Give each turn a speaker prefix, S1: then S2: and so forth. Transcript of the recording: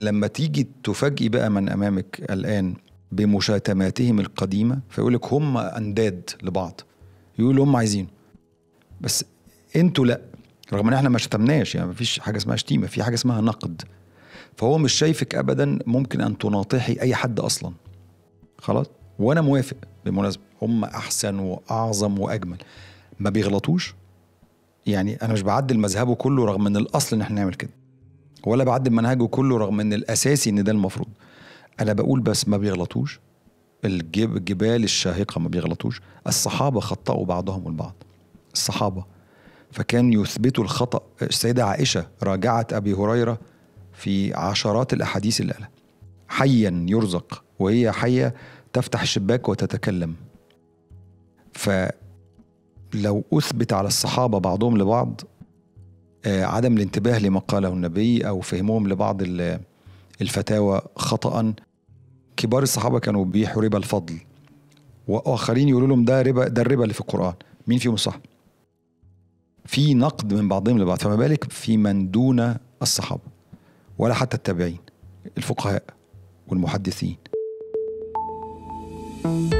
S1: لما تيجي تفاجئي بقى من امامك الان بمشاتماتهم القديمه فيقول لك هم انداد لبعض يقولوا هم عايزينه بس انتوا لا رغم ان احنا ما شتمناش يعني مفيش حاجه اسمها شتيمه في حاجه اسمها نقد فهو مش شايفك ابدا ممكن ان تناطحي اي حد اصلا خلاص وانا موافق بالمناسبه هم احسن واعظم واجمل ما بيغلطوش يعني انا مش بعدل مذهبه كله رغم ان الاصل ان احنا نعمل كده ولا بعدل منهجه كله رغم ان الاساسي ان ده المفروض انا بقول بس ما بيغلطوش الجب الجبال الشاهقه ما بيغلطوش الصحابه خطأوا بعضهم البعض الصحابه فكان يثبتوا الخطأ السيدة عائشة راجعت أبي هريرة في عشرات الأحاديث اللي قالها حيا يرزق وهي حية تفتح الشباك وتتكلم فلو أثبت على الصحابة بعضهم لبعض آه، عدم الانتباه لما قاله النبي أو فهمهم لبعض ال- الفتاوى خطأ كبار الصحابة كانوا بيحوا ربا الفضل وآخرين يقولوا لهم ده ربا ده الربا اللي في القرآن مين فيهم الصح؟ في نقد من بعضهم لبعض فما بالك في من دون الصحابة ولا حتى التابعين الفقهاء والمحدثين